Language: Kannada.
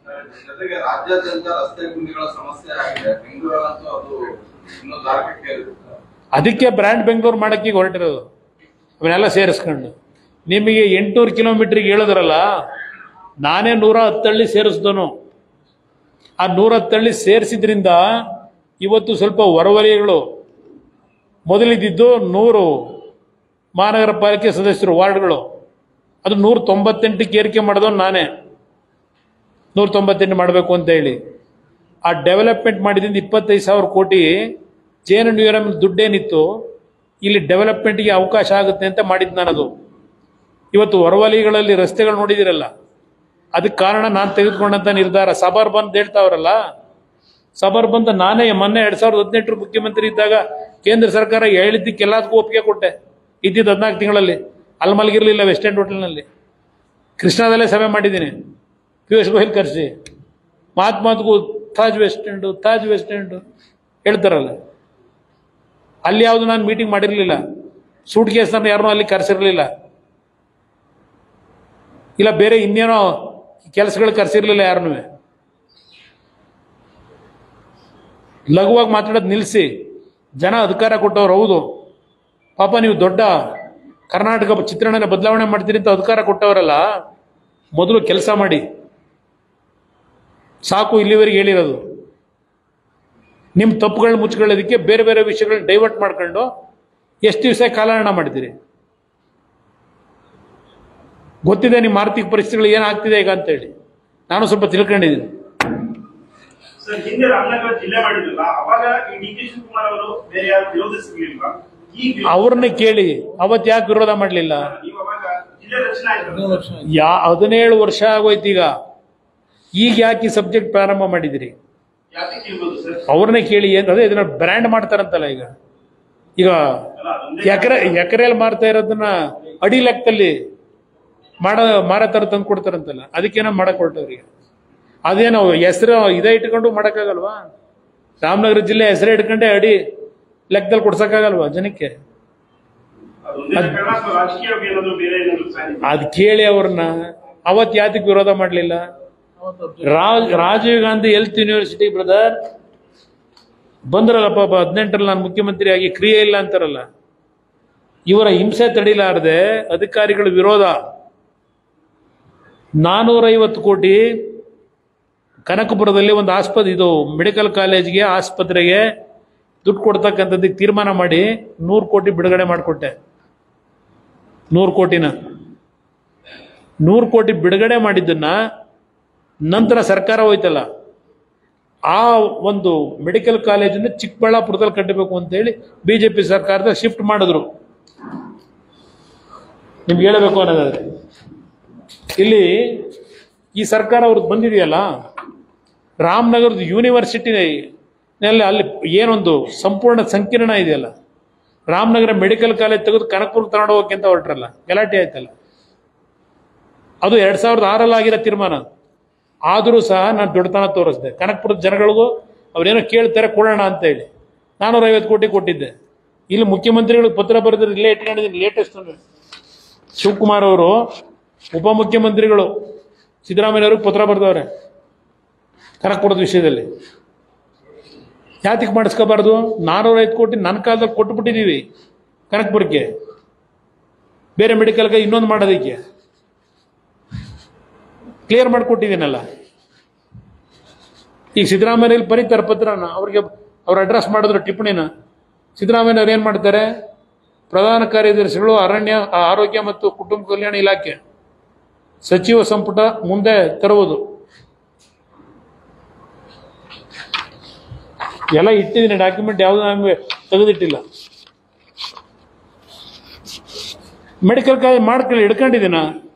ಜೊತೆಗೆ ರಾಜ್ಯಾದ್ಯಂತ ರಸ್ತೆ ಗುಂಡಿಗಳ ಸಮಸ್ಯೆ ಆಗಿದೆ ಬೆಂಗಳೂರಲ್ಲಂತೂ ಅದು ಇನ್ನೂ ದಾರ್ಢ್ಯಕ್ಕೆ ಇರುತ್ತೆ ಅದಕ್ಕೆ ಬ್ರ್ಯಾಂಡ್ ಬೆಂಗಳೂರು ಮಾಡಕ್ಕೆ ಈಗ ಹೊರಟಿರೋದು ಅವನ್ನೆಲ್ಲ ಸೇರಿಸ್ಕೊಂಡು ನಿಮಗೆ ಎಂಟುನೂರು ಕಿಲೋಮೀಟ್ರಿಗೆ ಹೇಳಿದ್ರಲ್ಲ ನಾನೇ ನೂರ ಹತ್ತಳ್ಳಿ ಸೇರಿಸ್ದನು ಆ ನೂರ ಹತ್ತಳ್ಳಿ ಸೇರಿಸಿದ್ರಿಂದ ಇವತ್ತು ಸ್ವಲ್ಪ ಹೊರವಲಯಗಳು ಮೊದಲಿದ್ದಿದ್ದು ನೂರು ಮಹಾನಗರ ಪಾಲಿಕೆ ಸದಸ್ಯರು ವಾರ್ಡ್ಗಳು ಅದು ನೂರ ತೊಂಬತ್ತೆಂಟಕ್ಕೆ ಏರಿಕೆ ಮಾಡಿದವನು ನಾನೇ ನೂರ ತೊಂಬತ್ತೆಂಟು ಮಾಡಬೇಕು ಅಂತ ಹೇಳಿ ಆ ಡೆವಲಪ್ಮೆಂಟ್ ಮಾಡಿದಿಂದ ಇಪ್ಪತ್ತೈದು ಸಾವಿರ ಕೋಟಿ ಜೆ ಎನ್ ಯು ಎಮ್ ದುಡ್ಡೇನಿತ್ತು ಇಲ್ಲಿ ಡೆವಲಪ್ಮೆಂಟ್ಗೆ ಅವಕಾಶ ಆಗುತ್ತೆ ಅಂತ ಮಾಡಿದ್ದು ನಾನದು ಇವತ್ತು ಹೊರವಲಯಗಳಲ್ಲಿ ರಸ್ತೆಗಳು ನೋಡಿದಿರಲ್ಲ ಅದಕ್ಕೆ ಕಾರಣ ನಾನು ತೆಗೆದುಕೊಂಡಂತ ನಿರ್ಧಾರ ಸಬರ್ ಬಂದ್ ಹೇಳ್ತಾವ್ರಲ್ಲ ಸಬರ್ ಬಂದ ನಾನೇ ಮೊನ್ನೆ ಎರಡ್ ಸಾವಿರದ ಹದಿನೆಂಟರ ಮುಖ್ಯಮಂತ್ರಿ ಇದ್ದಾಗ ಕೇಂದ್ರ ಸರ್ಕಾರ ಹೇಳಿದ್ದಕ್ಕೆ ಎಲ್ಲದಕ್ಕೂ ಒಪ್ಪಿಗೆ ಕೊಟ್ಟೆ ಇದ್ದಿದ್ದು ಹದಿನಾಲ್ಕು ತಿಂಗಳಲ್ಲಿ ಅಲ್ಲಿ ಮಲಗಿರ್ಲಿಲ್ಲ ವೆಸ್ಟ್ ಎಂಡ್ ಹೋಟೆಲ್ನಲ್ಲಿ ಕೃಷ್ಣದಲ್ಲೇ ಸಭೆ ಮಾಡಿದ್ದೀನಿ ಪಿಯೂಷ್ ಗೋಯಲ್ ಕರೆಸಿ ಮಾತು ಮಾತಿಗೂ Taj west end Taj west end ಹೇಳ್ತಾರಲ್ಲ ಅಲ್ಲಿ ಯಾವುದು ನಾನು ಮೀಟಿಂಗ್ ಮಾಡಿರಲಿಲ್ಲ ಸೂಟ್ ಕೇಸ್ನ ಯಾರನ್ನೂ ಅಲ್ಲಿ ಕರೆಸಿರ್ಲಿಲ್ಲ ಇಲ್ಲ ಬೇರೆ ಇನ್ನೇನೋ ಕೆಲಸಗಳು ಕರೆಸಿರ್ಲಿಲ್ಲ ಯಾರನ್ನೂ ಲಘುವಾಗಿ ಮಾತಾಡೋದು ನಿಲ್ಲಿಸಿ ಜನ ಅಧಿಕಾರ ಕೊಟ್ಟವ್ರು ಹೌದು ಪಾಪ ನೀವು ದೊಡ್ಡ ಕರ್ನಾಟಕ ಚಿತ್ರಣನ ಬದಲಾವಣೆ ಮಾಡ್ತೀರಿ ಅಂತ ಅಧಿಕಾರ ಕೊಟ್ಟವರಲ್ಲ ಮೊದಲು ಕೆಲಸ ಮಾಡಿ ಸಾಕು ಇಲ್ಲಿವರೆಗೆ ಹೇಳಿರೋದು ನಿಮ್ಮ ತಪ್ಪುಗಳನ್ನ ಮುಚ್ಕೊಳ್ಳೋದಕ್ಕೆ ಬೇರೆ ಬೇರೆ ವಿಷಯಗಳನ್ನ ಡೈವರ್ಟ್ ಮಾಡ್ಕೊಂಡು ಎಷ್ಟು ದಿವಸ ಕಾಲಹರಣ ಮಾಡ್ತೀರಿ ಗೊತ್ತಿದೆ ನಿಮ್ಮ ಆರ್ಥಿಕ ಪರಿಸ್ಥಿತಿಗಳು ಏನಾಗ್ತಿದೆ ಈಗ ಅಂತೇಳಿ ನಾನು ಸ್ವಲ್ಪ ತಿಳ್ಕೊಂಡಿದ್ದೀನಿ ಸರ್ ಹಿಂದೆ ರಾಮನಗರ ಜಿಲ್ಲೆ ಮಾಡಿದ್ರಲ್ಲ ಅವಾಗ ಈ ಡಿ ಕೆ ಶಿವಕುಮಾರ್ ಅವರು ಬೇರೆ ಯಾರು ವಿರೋಧಿಸಿರ್ಲಿಲ್ವಾ ಈಗ ವಿರೋಧ- ಅವ್ರನ್ನ ಕೇಳಿ ಅವತ್ತು ಯಾಕೆ ವಿರೋಧ ಮಾಡಲಿಲ್ಲ ನೀವು ಅವಾಗ ಜಿಲ್ಲೆ ರಚನೆ ಆಯ್ತು ಯಾ ಹದಿನೇಳು ವರ್ಷ ಆಗೋಯ್ತು ಈಗ ಈಗ ಯಾಕೆ ಈ ಸಬ್ಜೆಕ್ಟ್ ಪ್ರಾರಂಭ ಮಾಡಿದಿರಿ ಯಾತಕ್ಕೆ ಇರ್ಬೋದು ಸರ್ ಅವ್ರನ್ನೇ ಕೇಳಿ ಏನ್ ಅದೇ ಇದನ್ನ ಬ್ರ್ಯಾಂಡ್ ಮಾಡ್ತಾರಂತಲ್ಲ ಈಗ ಈಗ ಅಲ್ಲ ಅದೊಂದೇ ಎಕರೆ ಎಕರೆಯಲ್ಲಿ ಮಾರ್ತಾ ಇರೋದನ್ನ ಅಡಿ ಲೆಕ್ಕದಲ್ಲಿ ಮಾಡ ಮಾರ ತರ ತಂದು ಕೊಡ್ತಾರಂತಲ್ಲ ಅದಕ್ಕೇನೋ ಮಾಡಕ್ ಹೊರಟವ್ರಿಗೆ ಅದೇನೋ ಹೆಸರು ಇದೇ ಇಟ್ಕೊಂಡು ಮಾಡಕ್ಕಾಗಲ್ವಾ ರಾಮನಗರ ಜಿಲ್ಲೆ ಹೆಸರೇ ಇಟ್ಕೊಂಡೆ ಅಡಿ ಲೆಕ್ಕದಲ್ಲಿ ಕೊಡ್ಸಕ್ಕಾಗಲ್ವಾ ಜನಕ್ಕೆ ಅದೊಂದೇ ಕಾರಣ ಅಥವಾ ರಾಜಕೀಯವಾಗಿ ಏನಾದ್ರು ಬೇರೆ ಏನಾದ್ರು ಸಾಧ್ಯ ಅದ್ ಕೇಳಿ ಅವ್ರನ್ನ ಅವತ್ ಯಾತಕ್ಕೆ ವಿರೋಧ ಮಾಡಲಿಲ್ಲ Raj Rajiv Gandhi health university brother ಬಂದ್ರಲ್ಲ ಪಾಪ ಹದಿನೆಂಟರಲ್ಲಿ ನಾನು ಮುಖ್ಯಮಂತ್ರಿ ಆಗಿ ಕ್ರಿಯೆ ಇಲ್ಲ ಅಂತಾರಲ್ಲ ಇವರ ಹಿಂಸೆ ತಡಿಲಾರದೆ ಅಧಿಕಾರಿಗಳ ವಿರೋಧ ನಾನೂರೈವತ್ತು ಕೋಟಿ ಕನಕಪುರದಲ್ಲಿ ಒಂದು ಆಸ್ಪತ್ರೆ ಇದು ಮೆಡಿಕಲ್ ಕಾಲೇಜ್ಗೆ ಆಸ್ಪತ್ರೆಗೆ ದುಡ್ಡು ಕೊಡ್ತಕ್ಕಂಥದ್ದಕ್ಕೆ ತೀರ್ಮಾನ ಮಾಡಿ ನೂರು ಕೋಟಿ ಬಿಡುಗಡೆ ಮಾಡಿಕೊಟ್ಟೆ ನೂರು ಕೋಟಿನ ನೂರು ಕೋಟಿ ಬಿಡುಗಡೆ ಮಾಡಿದ್ದನ್ನ ನಂತರ ಸರ್ಕಾರ ಹೋಯ್ತಲ್ಲ ಆ ಒಂದು ಮೆಡಿಕಲ್ ಕಾಲೇಜನ್ನು ಚಿಕ್ಕಬಳ್ಳಾಪುರದಲ್ಲಿ ಕಟ್ಟಬೇಕು ಅಂತೇಳಿ ಬಿಜೆಪಿ ಸರ್ಕಾರದ ಶಿಫ್ಟ್ ಮಾಡಿದ್ರು ನಿಮ್ಗೆ ಹೇಳಬೇಕು ಅನ್ನೋದಾದ್ರೆ ಇಲ್ಲಿ ಈ ಸರ್ಕಾರ ಅವ್ರದ್ದು ಬಂದಿದೆಯಲ್ಲ ರಾಮನಗರದ ಯೂನಿವರ್ಸಿಟಿ ನಲ್ಲಿ ಅಲ್ಲಿ ಏನೊಂದು ಸಂಪೂರ್ಣ ಸಂಕೀರ್ಣ ಇದೆಯಲ್ಲ ರಾಮನಗರ ಮೆಡಿಕಲ್ ಕಾಲೇಜ್ ತೆಗೆದು ಕನಕಪುರ ತಗೊಂಡು ಹೋಗಕ್ಕೆ ಅಂತ ಹೊರಟ್ರಲ್ಲ ಗಲಾಟೆ ಆಯ್ತಲ್ಲ ಅದು ಎರಡ್ ಸಾವಿರದ ಆರಲ್ಲಿ ಆಗಿರೋ ತೀರ್ಮಾನ ಆದರೂ ಸಹ ನಾನು ದೊಡ್ಡತನ ತೋರಿಸಿದೆ ಕನಕಪುರದ ಜನಗಳಿಗೂ ಅವ್ರೇನೋ ಕೇಳ್ತಾರೆ ಕೊಡೋಣ ಅಂತ ಹೇಳಿ ನಾನೂರ ಐವತ್ತು ಕೋಟಿ ಕೊಟ್ಟಿದ್ದೆ ಇಲ್ಲಿ ಮುಖ್ಯಮಂತ್ರಿಗಳಿಗೆ ಪತ್ರ ಬರೆದ್ರೆ ಇಲ್ಲೇ ಇಟ್ಕೊಂಡಿದ್ದೀನಿ ಲೇಟೆಸ್ಟ್ ಶಿವಕುಮಾರ್ ಅವರು ಉಪಮುಖ್ಯಮಂತ್ರಿಗಳು ಸಿದ್ದರಾಮಯ್ಯವ್ರಿಗೆ ಪತ್ರ ಬರೆದವ್ರೆ ಕನಕಪುರದ ವಿಷಯದಲ್ಲಿ ಯಾತಕ್ಕೆ ಮಾಡಿಸ್ಕೋಬಾರ್ದು ನಾನೂರ ಐದು ಕೋಟಿ ನನ್ನ ಕಾಲದಲ್ಲಿ ಕೊಟ್ಟುಬಿಟ್ಟಿದ್ದೀವಿ ಕನಕಪುರಕ್ಕೆ ಬೇರೆ ಮೆಡಿಕಲ್ಗೆ ಇನ್ನೊಂದು ಮಾಡೋದಕ್ಕೆ ಕ್ಲಿಯರ್ ಮಾಡಿಕೊಟ್ಟಿದ್ದೀನಲ್ಲ ಈಗ ಸಿದ್ದರಾಮಯ್ಯ ಬರೀತಾರೆ ಪತ್ರನ ಅವ್ರಿಗೆ ಅವ್ರ ಅಡ್ರೆಸ್ ಮಾಡಿದ್ರು ಟಿಪ್ಪಣಿನ ಸಿದ್ದರಾಮಯ್ಯ ಅವ್ರು ಏನು ಮಾಡ್ತಾರೆ ಪ್ರಧಾನ ಕಾರ್ಯದರ್ಶಿಗಳು ಅರಣ್ಯ ಆರೋಗ್ಯ ಮತ್ತು ಕುಟುಂಬ ಕಲ್ಯಾಣ ಇಲಾಖೆ ಸಚಿವ ಸಂಪುಟ ಮುಂದೆ ತರುವುದು ಎಲ್ಲ ಇಟ್ಟಿದ್ದೀನಿ ಡಾಕ್ಯುಮೆಂಟ್ ಯಾವುದು ನಮಗೆ ತೆಗೆದಿಟ್ಟಿಲ್ಲ ಮೆಡಿಕಲ್ ಕಾಲೇಜ್ ಮಾಡ್ಕೊಳ್ಳಿ ಹಿಡ್ಕೊಂಡಿದ್ದೀನ